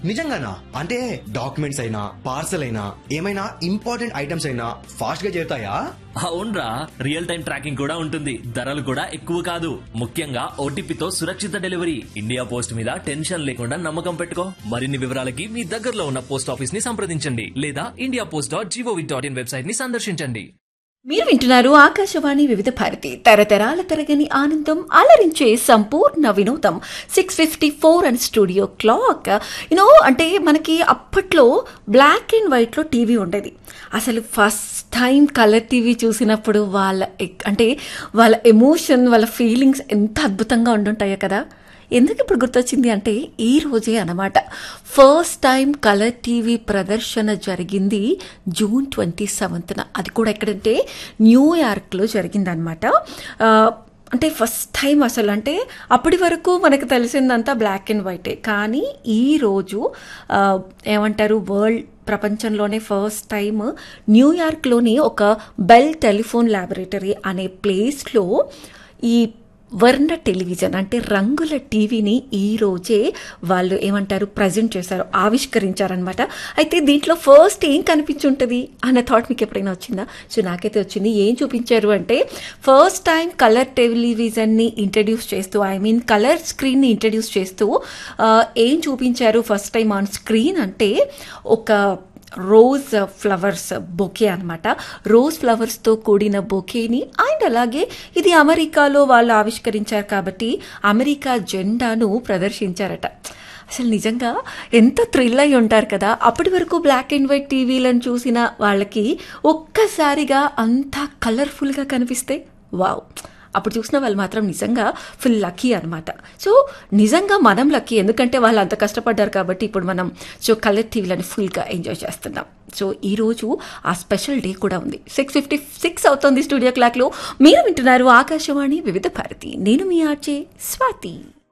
నిజంగానా అంటే డాక్యుమెంట్స్ అయినా పార్సల్ అయినా ఏమైనా ఇంపార్టెంట్ ఐటమ్స్ అయినా ఫాస్ట్ గా చేరుతాయా అవునరా రియల్ టైం ట్రాకింగ్ కూడా ఉంటుంది ధరలు కూడా ఎక్కువ కాదు ముఖ్యంగా ఓటీపీతో సురక్షిత డెలివరీ ఇండియా పోస్ట్ మీద టెన్షన్ లేకుండా నమ్మకం పెట్టుకో మరిన్ని వివరాలకి మీ దగ్గరలో ఉన్న పోస్ట్ ఆఫీస్ ని సంప్రదించండి లేదా India Post dot G O V dot in website ని సందర్శించండి మీరు వింటున్నారు ఆకాశవాణి వివిధ భారతి తరతరాల తరగని ఆనందం అలరించే సంపూర్ణ వినోదం six fifty four and studio clock you know అంటే మనకి అప్పట్లో బ్లాక్ అండ్ వైట్లో టీవీ ఉండేది అసలు ఫస్ట్ టైం కలర్ టీవీ చూసినప్పుడు వాళ్ళ ఎక్- అంటే వాళ్ళ ఎమోషన్ వాళ్ళ ఫీలింగ్స్ ఎంత అద్భుతంగా ఉండుంటాయో కదా ఎందుకు ఇప్పుడు గుర్తొచ్చింది అంటే ఈ రోజే అనమాట ఫస్ట్ టైం కలర్ టీవీ ప్రదర్శన జరిగింది జూన్ ట్వంటీ సెవెంత్న అది కూడా ఎక్కడంటే న్యూయార్క్లో జరిగిందనమాట ఆ, అంటే ఫస్ట్ టైం అసలు అంటే అప్పటి వరకు మనకు తెలిసిందంతా బ్లాక్ అండ్ వైటే కానీ ఈరోజు ఏమంటారు వరల్డ్ ప్రపంచంలోనే ఫస్ట్ టైం న్యూయార్క్లోని ఒక బెల్ టెలిఫోన్ ల్యాబొరేటరీ అనే ప్లేస్లో ఈ వర్ణ టెలివిజన్ అంటే రంగుల టీవీని ఈ రోజే వాళ్ళు ఏమంటారు ప్రజెంట్ చేశారు ఆవిష్కరించారనమాట అయితే దీంట్లో ఫస్ట్ ఏం కనిపించుంటుంది అన్న థాట్ మీకు ఎప్పుడైనా వచ్చిందా సో నాకైతే వచ్చింది ఏం చూపించారు అంటే ఫస్ట్ టైం కలర్ టెలివిజన్ని ఇంట్రడ్యూస్ చేస్తూ ఐ మీన్ కలర్ స్క్రీన్ని ఇంట్రడ్యూస్ చేస్తూ ఆ, ఏం చూపించారు ఫస్ట్ టైం ఆన్ స్క్రీన్ అంటే ఒక రోజ్ ఫ్లవర్స్ బొకే అనమాట రోజ్ ఫ్లవర్స్తో కూడిన బొకేని అండ్ అలాగే ఇది అమెరికాలో వాళ్ళు ఆవిష్కరించారు కాబట్టి అమెరికా జెండాను ప్రదర్శించారట అసలు నిజంగా ఎంత థ్రిల్ అయి ఉంటారు కదా అప్పటి వరకు బ్లాక్ అండ్ వైట్ టీవీలను చూసిన వాళ్ళకి ఒక్కసారిగా అంతా కలర్ఫుల్గా కనిపిస్తే వావ్ అప్పుడు చూసిన వాళ్ళు మాత్రం నిజంగా ఫుల్ లక్కీ అనమాట సో నిజంగా మనం లక్కీ ఎందుకంటే వాళ్ళు అంత కష్టపడ్డారు కాబట్టి ఇప్పుడు మనం సో కలర్ టీవీలను ఫుల్గా ఎంజాయ్ చేస్తున్నాం సో ఈరోజు ఆ స్పెషల్ డే కూడా ఉంది సిక్స్ ఫిఫ్టీ సిక్స్ అవుతుంది స్టూడియో క్లాక్లో మీరు వింటున్నారు ఆకాశవాణి వివిధ భారతి నేను మీ ఆర్జే స్వాతి